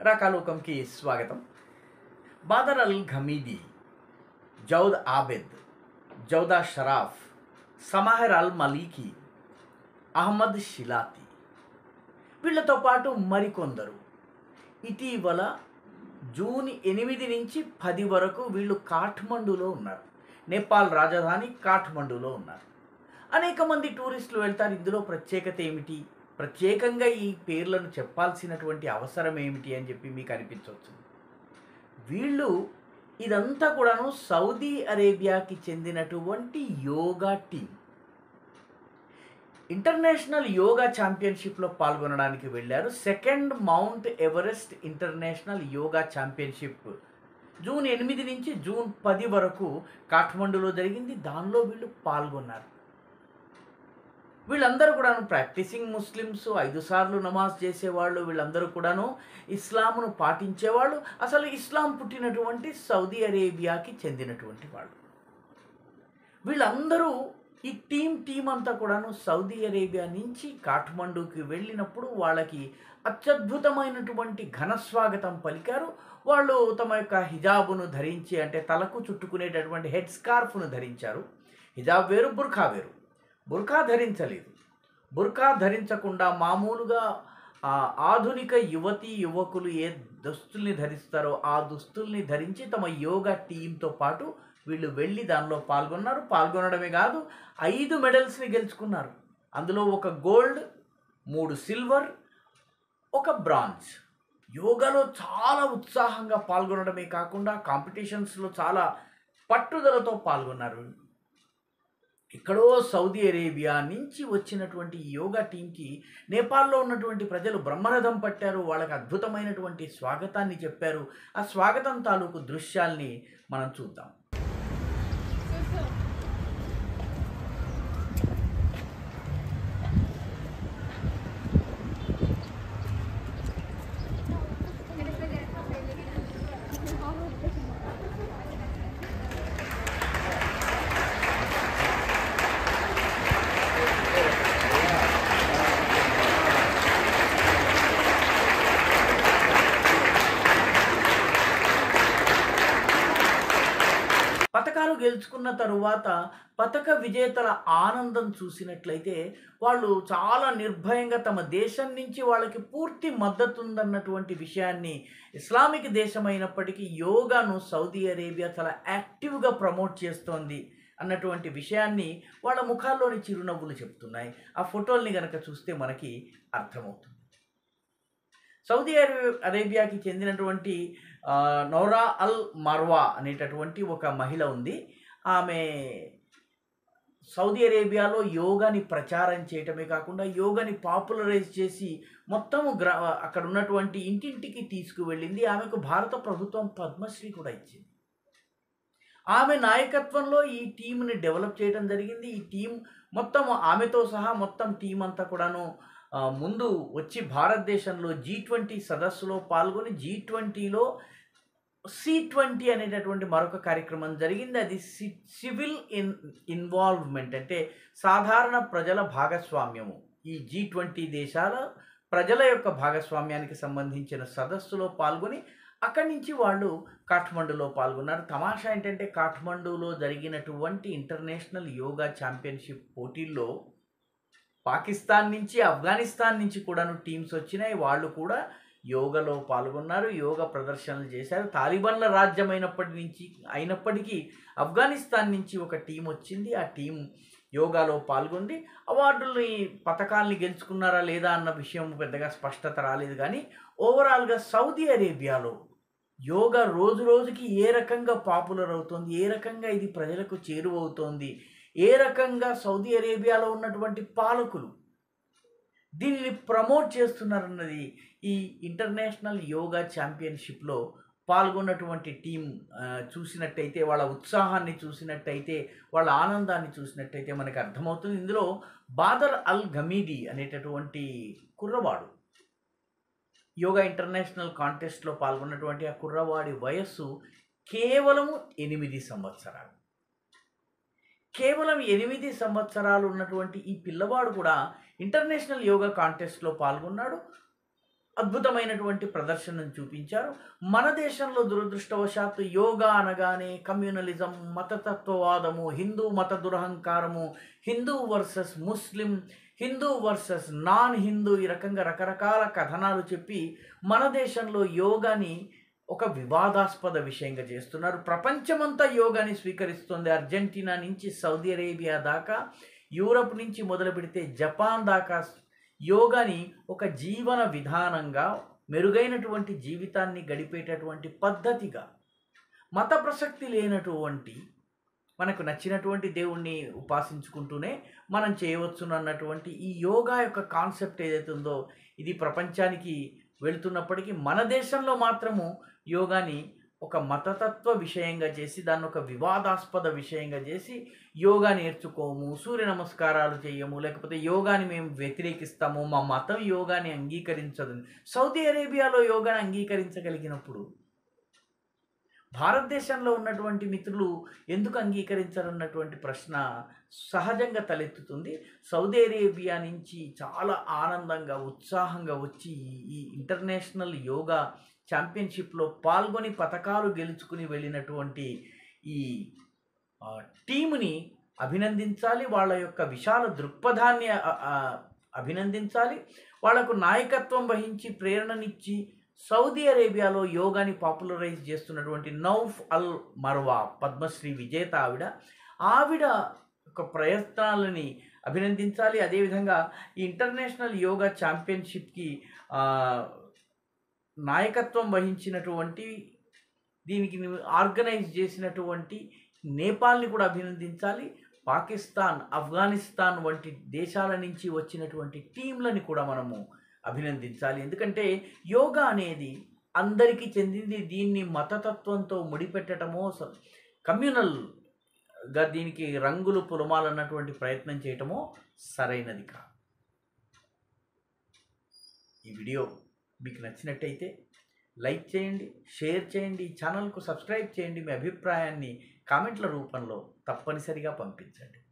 రాకాలోకంకి స్వాగతం Badr Al Ghamidi Jaud Abed Jouda Sharaf Samahar Al Maliki Ahmed Shilati వీళ్ళతో పాటు మరికొందరు ఇటీవల జూన్ ఎనిమిది నుంచి పది వరకు వీళ్ళు కాఠ్మండూలో ఉన్నారు నేపాల్ రాజధాని కాఠ్మండూలో ఉన్నారు అనేక మంది టూరిస్టులు వెళ్తారు ఇందులో ప్రత్యేకత ఏమిటి ప్రత్యేకంగా ఈ పేర్లను చెప్పాల్సినటువంటి అవసరం ఏమిటి అని చెప్పి మీకు అనిపించవచ్చు వీళ్ళు ఇదంతా కూడాను సౌదీ అరేబియాకి చెందినటువంటి యోగా టీం ఇంటర్నేషనల్ యోగా ఛాంపియన్షిప్లో పాల్గొనడానికి వెళ్ళారు second mount Everest international yoga championship June ఎనిమిది నుంచి జూన్ పది వరకు కాఠ్మండూలో జరిగింది దానిలో వీళ్ళు పాల్గొన్నారు వీళ్ళందరూ కూడాను ప్రాక్టీసింగ్ ముస్లిమ్స్ ఐదు సార్లు నమాజ్ చేసేవాళ్ళు వీళ్ళందరూ కూడాను ఇస్లాంను పాటించేవాళ్ళు అసలు ఇస్లాం పుట్టినటువంటి సౌదీ అరేబియాకి చెందినటువంటి వాళ్ళు వీళ్ళందరూ ఈ టీం టీం అంతా కూడాను సౌదీ అరేబియా నుంచి కాఠ్మండూకి వెళ్ళినప్పుడు వాళ్ళకి అత్యద్భుతమైనటువంటి ఘన స్వాగతం పలికారు వాళ్ళు తమ యొక్క హిజాబును ధరించి అంటే తలకు చుట్టుకునేటటువంటి హెడ్ స్కార్ఫ్ను ధరించారు హిజాబ్ వేరు బుర్ఖా వేరు బుర్ఖా ధరించలేదు బుర్ఖా ధరించకుండా మామూలుగా ఆ, ఆధునిక యువతీ యువకులు ఏ దుస్తుల్ని ధరిస్తారో ఆ దుస్తుల్ని ధరించి తమ యోగా టీంతో పాటు వీళ్ళు వెళ్ళి దానిలో పాల్గొన్నారు పాల్గొనడమే కాదు ఐదు మెడల్స్ని గెలుచుకున్నారు అందులో ఒక గోల్డ్ మూడు సిల్వర్ ఒక బ్రాంజ్ యోగాలో చాలా ఉత్సాహంగా పాల్గొనడమే కాకుండా కాంపిటీషన్స్లో చాలా పట్టుదలతో పాల్గొన్నారు ఎక్కడో సౌదీ అరేబియా నుంచి వచ్చినటువంటి ఈ యోగా టీంకి నేపాల్లో ఉన్నటువంటి ప్రజలు బ్రహ్మరథం పట్టారు వాళ్ళకి అద్భుతమైనటువంటి స్వాగతాన్ని చెప్పారు ఆ స్వాగతం తాలూకు దృశ్యాల్ని మనం చూద్దాం పథకాలు గెలుచుకున్న తరువాత పథక విజేతల ఆనందం చూసినట్లయితే వాళ్ళు చాలా నిర్భయంగా తమ దేశం నుంచి వాళ్ళకి పూర్తి మద్దతు ఉందన్నటువంటి విషయాన్ని ఇస్లామిక్ దేశమైనప్పటికీ యోగాను సౌదీ అరేబియా చాలా యాక్టివ్గా ప్రమోట్ చేస్తోంది అన్నటువంటి విషయాన్ని వాళ్ళ ముఖాల్లోని చిరునవ్వులు చెప్తున్నాయి ఆ ఫోటోల్ని కనుక చూస్తే మనకి అర్థమవుతుంది సౌదీ అరే అరేబియాకి చెందినటువంటి ఆ, నౌరా అల్ మర్వా అనేటటువంటి ఒక మహిళ ఉంది ఆమె సౌదీ అరేబియాలో యోగాని ప్రచారం చేయటమే కాకుండా యోగాని పాపులరైజ్ చేసి మొత్తం గ్రా అక్కడ ఉన్నటువంటి ఇంటింటికి తీసుకువెళ్ళింది ఆమెకు భారత ప్రభుత్వం పద్మశ్రీ కూడా ఇచ్చింది ఆమె నాయకత్వంలో ఈ టీంని డెవలప్ చేయడం జరిగింది ఈ టీం మొత్తం ఆమెతో సహా మొత్తం టీం అంతా కూడాను ఆ, ముందు వచ్చి భారతదేశంలో జీ ట్వంటీ సదస్సులో పాల్గొని జీ ట్వంటీలో సి ట్వంటీ అనేటటువంటి మరొక కార్యక్రమం జరిగింది అది సి సివిల్ ఇన్ ఇన్వాల్వ్మెంట్ అంటే సాధారణ ప్రజల భాగస్వామ్యము ఈ జీ ట్వంటీ దేశాల ప్రజల యొక్క భాగస్వామ్యానికి సంబంధించిన సదస్సులో పాల్గొని అక్కడి నుంచి వాళ్ళు కాఠ్మండూలో పాల్గొన్నారు తమాషా ఏంటంటే కాఠ్మండూలో జరిగినటువంటి ఇంటర్నేషనల్ యోగా ఛాంపియన్షిప్ పోటీల్లో పాకిస్తాన్ నుంచి ఆఫ్ఘనిస్తాన్ నుంచి కూడాను టీమ్స్ వచ్చినాయి వాళ్ళు కూడా యోగలో పాల్గొన్నారు యోగ ప్రదర్శనలు చేశారు తాలిబాన్ల రాజ్యం అయినప్పటి నుంచి అయినప్పటికీ ఆఫ్ఘనిస్తాన్ నుంచి ఒక టీం వచ్చింది ఆ టీం యోగాలో పాల్గొంది అవార్డుల్ని పథకాల్ని గెలుచుకున్నారా లేదా అన్న విషయం పెద్దగా స్పష్టత రాలేదు కానీ ఓవరాల్గా సౌదీ అరేబియాలో యోగా రోజు రోజుకి ఏ రకంగా పాపులర్ అవుతోంది ఏ రకంగా ఇది ప్రజలకు చేరువవుతోంది ఏ రకంగా సౌదీ అరేబియాలో ఉన్నటువంటి పాలకులు దీనిని ప్రమోట్ చేస్తున్నారన్నది ఈ ఇంటర్నేషనల్ యోగా ఛాంపియన్షిప్లో పాల్గొన్నటువంటి టీం ఆ, చూసినట్టయితే వాళ్ళ ఉత్సాహాన్ని చూసినట్టయితే వాళ్ళ ఆనందాన్ని చూసినట్టయితే మనకు అర్థమవుతుంది ఇందులో బాదర్ అల్ గమీది అనేటటువంటి కుర్రవాడు యోగా ఇంటర్నేషనల్ కాంటెస్ట్లో పాల్గొన్నటువంటి ఆ కుర్రవాడి వయస్సు కేవలం ఎనిమిది సంవత్సరాలు కేవలం ఎనిమిది సంవత్సరాలు ఉన్నటువంటి ఈ పిల్లవాడు కూడా ఇంటర్నేషనల్ యోగా కాంటెస్ట్లో పాల్గొన్నాడు అద్భుతమైనటువంటి ప్రదర్శనను చూపించారు మన దేశంలో దురదృష్టవశాత్తు యోగా అనగానే కమ్యూనలిజం మతతత్వవాదము హిందూ మత దురహంకారము Hindu versus Muslim Hindu versus non Hindu ఈ రకంగా రకరకాల కథనాలు చెప్పి మన దేశంలో యోగాని ఒక వివాదాస్పద విషయంగా చేస్తున్నారు ప్రపంచమంతా యోగాని స్వీకరిస్తుంది అర్జెంటీనా నుంచి సౌదీ అరేబియా దాకా యూరప్ నుంచి మొదలు పెడితే జపాన్ దాకా యోగాని ఒక జీవన విధానంగా మెరుగైనటువంటి జీవితాన్ని గడిపేటటువంటి పద్ధతిగా మత ప్రసక్తి లేనటువంటి మనకు నచ్చినటువంటి దేవుణ్ణి ఉపాసించుకుంటూనే మనం చేయవచ్చు అన్నటువంటి ఈ యోగా యొక్క కాన్సెప్ట్ ఏదైతే ఉందో ఇది ప్రపంచానికి వెళుతున్నప్పటికీ మన దేశంలో మాత్రము యోగాని ఒక మతతత్వ విషయంగా చేసి దాన్ని ఒక వివాదాస్పద విషయంగా చేసి యోగా నేర్చుకోము సూర్య నమస్కారాలు చేయము లేకపోతే యోగాని మేము వ్యతిరేకిస్తాము మా మతం యోగాని అంగీకరించదు సౌదీ అరేబియాలో యోగాని అంగీకరించగలిగినప్పుడు భారతదేశంలో ఉన్నటువంటి మిత్రులు ఎందుకు అంగీకరించరన్నటువంటి ప్రశ్న సహజంగా తలెత్తుతుంది సౌదీ అరేబియా నుంచి చాలా ఆనందంగా ఉత్సాహంగా వచ్చి ఈ- ఈ ఇంటర్నేషనల్ యోగా ఛాంపియన్షిప్లో పాల్గొని పథకాలు గెలుచుకుని వెళ్ళినటువంటి ఈ ఆ, టీముని అభినందించాలి వాళ్ళ యొక్క విశాల దృక్పథాన్ని ఆ, ఆ, అభినందించాలి వాళ్లకు నాయకత్వం వహించి ప్రేరణనిచ్చి సౌదీ అరేబియాలో యోగాని పాపులరైజ్ చేస్తున్నటువంటి నౌఫ్ అల్ మర్వా పద్మశ్రీ విజేత ఆవిడ ఆవిడ యొక్క ప్రయత్నాలని అభినందించాలి అదేవిధంగా ఈ ఇంటర్నేషనల్ యోగా ఛాంపియన్షిప్కి ఆ, నాయకత్వం వహించినటువంటి దీనికి ఆర్గనైజ్ చేసినటువంటి నేపాల్ని కూడా అభినందించాలి పాకిస్తాన్ ఆఫ్ఘనిస్తాన్ వంటి దేశాల నుంచి వచ్చినటువంటి టీంలని కూడా మనము అభినందించాలి ఎందుకంటే యోగా అనేది అందరికీ చెందింది దీన్ని మతతత్వంతో ముడిపెట్టడమో స- కమ్యూనల్గా దీనికి రంగులు పులమాలన్నటువంటి ప్రయత్నం చేయటమో సరైనది కాదు ఈ వీడియో మీకు నచ్చినట్టయితే లైక్ చేయండి షేర్ చేయండి ఈ ఛానల్కు సబ్స్క్రైబ్ చేయండి మీ అభిప్రాయాన్ని కామెంట్ల రూపంలో తప్పనిసరిగా పంపించండి